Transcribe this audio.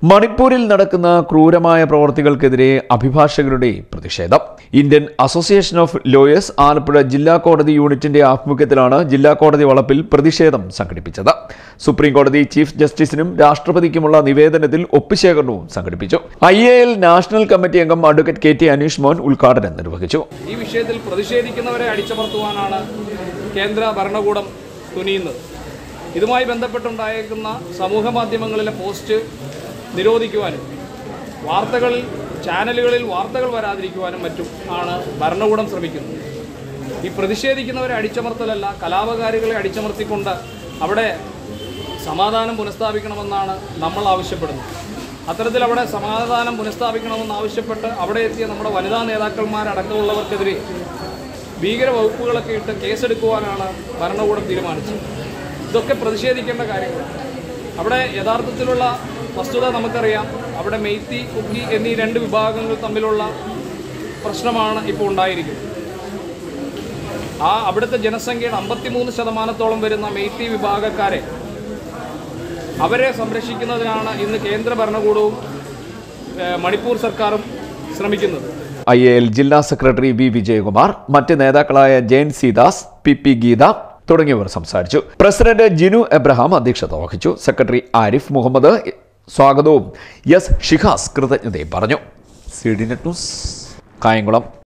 മണിപ്പൂരിൽ നടക്കുന്ന ക്രൂരമായ പ്രവർത്തികൾക്കെതിരെ അഭിഭാഷകരുടെ പ്രതിഷേധം Indian association of lawyers Alappuzha ജില്ലാ കോടതി യൂണിറ്റിന്റെ ആഭിമുഖ്യത്തിലാണ് ജില്ലാ കോടതി വളപ്പിൽ പ്രതിഷേധം സംഘടിപ്പിച്ചത് സുപ്രീം കോടതി ചീഫ് ജസ്റ്റിസിനും രാഷ്ട്രപതിക്കുമുള്ള നിവേദനത്തിൽ ഒപ്പുശേഖരണവും സംഘടിപ്പിച്ചു I A L national committee അംഗം advocate K T Aneesh Mohan ഉദ്ഘാടനം നിർവഹിച്ചു ഈ വിഷയത്തിൽ പ്രതിഷേധിക്കുന്നവരെ അടിച്ചമർത്തുവാനാണ് കേന്ദ്ര ഭരണകൂടം തുനിയുന്നത് ഇതുമായി ബന്ധപ്പെട്ടുണ്ടായേക്കുന്ന സമൂഹ മാധ്യമങ്ങളിലെ പോസ്റ്റ് നിരോധിക്കുവാനും വാർത്തകളിൽ ചാനലുകളിൽ വാർത്തകൾ വരാതിരിക്കുവാനും മറ്റും ആണ് ഭരണകൂടം ശ്രമിക്കുന്നത് ഈ പ്രതിഷേധിക്കുന്നവരെ അടിച്ചമർത്തലല്ല കലാപകാരികളെ അടിച്ചമർത്തിക്കൊണ്ട് അവിടെ സമാധാനം പുനഃസ്ഥാപിക്കണമെന്നാണ് നമ്മൾ ആവശ്യപ്പെടുന്നത് അത്തരത്തിൽ അവിടെ സമാധാനം പുനഃസ്ഥാപിക്കണമെന്ന് ആവശ്യപ്പെട്ട് അവിടെ എത്തിയ നമ്മുടെ വനിതാ നേതാക്കന്മാരടക്കമുള്ളവർക്കെതിരെ ഭീകര വകുപ്പുകളൊക്കെ ഇട്ട് കേസെടുക്കുവാനാണ് ഭരണകൂടം തീരുമാനിച്ചത് ഇതൊക്കെ പ്രതിഷേധിക്കേണ്ട കാര്യങ്ങളാണ് അവിടെ യഥാർത്ഥത്തിലുള്ള വസ്തുത നമുക്കറിയാം അവിടെ മെയ്ത്തി കുക്കി എന്നീ രണ്ട് വിഭാഗങ്ങൾ തമ്മിലുള്ള പ്രശ്നമാണ് ഇപ്പോൾ ഉണ്ടായിരിക്കുന്നത് ആ അവിടുത്തെ ജനസംഖ്യയുടെ അമ്പത്തിമൂന്ന് ശതമാനത്തോളം വരുന്ന മെയ്ത്തി വിഭാഗക്കാരെ അവരെ സംരക്ഷിക്കുന്നതിനാണ് ഇന്ന് കേന്ദ്ര ഭരണകൂടവും ഏഹ്, മണിപ്പൂർ സർക്കാരും ശ്രമിക്കുന്നത് ഐ എ എൽ ജില്ലാ സെക്രട്ടറി വി വിജയകുമാർ മറ്റ് നേതാക്കളായ ജയൻ സീദാസ് പി പി ഗീത തുടങ്ങിയവർ സംസാരിച്ചു പ്രസിഡന്റ് ജിനു എബ്രഹാം അധ്യക്ഷത വഹിച്ചു സെക്രട്ടറി ആരിഫ് മുഹമ്മദ് സ്വാഗതവും എസ് ഷിഹാസ് കൃതജ്ഞതയും പറഞ്ഞു C D net news Kayamkulam